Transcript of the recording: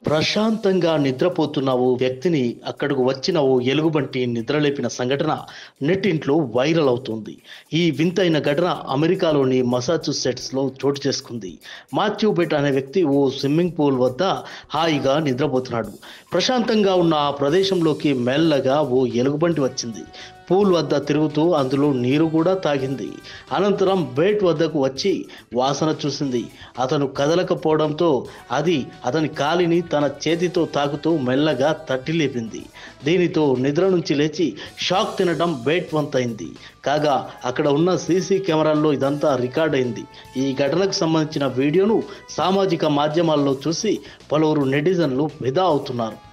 ప్రశాంతంగా నిద్రపోతున్న ఓ వ్యక్తిని అక్కడకు వచ్చిన ఓ ఎలుగుబంటి నిద్రలేపిన సంఘటన నెట్టింట్లో వైరల్ అవుతుంది ఈ వింతైన ఘటన అమెరికాలోని మసాచుసెట్స్ లో చోటు చేసుకుంది మాథ్యూ బెట్ అనే వ్యక్తి ఓ స్విమ్మింగ్ పూల్ వద్ద హాయిగా నిద్రపోతున్నాడు ప్రశాంతంగా ఉన్న ఆ ప్రదేశంలోకి మెల్లగా ఓ ఎలుగుబంటి వచ్చింది పూల్ వద్ద తిరుగుతూ అందులో నీరు కూడా తాగింది అనంతరం బేట్ వద్దకు వచ్చి వాసన చూసింది అతను కదలకపోవడంతో అది అతని కాలిని తన చేతితో తాకుతూ మెల్లగా తట్టి లేపింది దీనితో నిద్ర నుంచి లేచి షాక్ తినడం బేట్ వంతైంది కాగా అక్కడ ఉన్న సీసీ కెమెరాల్లో ఇదంతా రికార్డ్ అయింది ఈ ఘటనకు సంబంధించిన వీడియోను సామాజిక మాధ్యమాల్లో చూసి పలువురు నెటిజన్లు ఫిదా అవుతున్నారు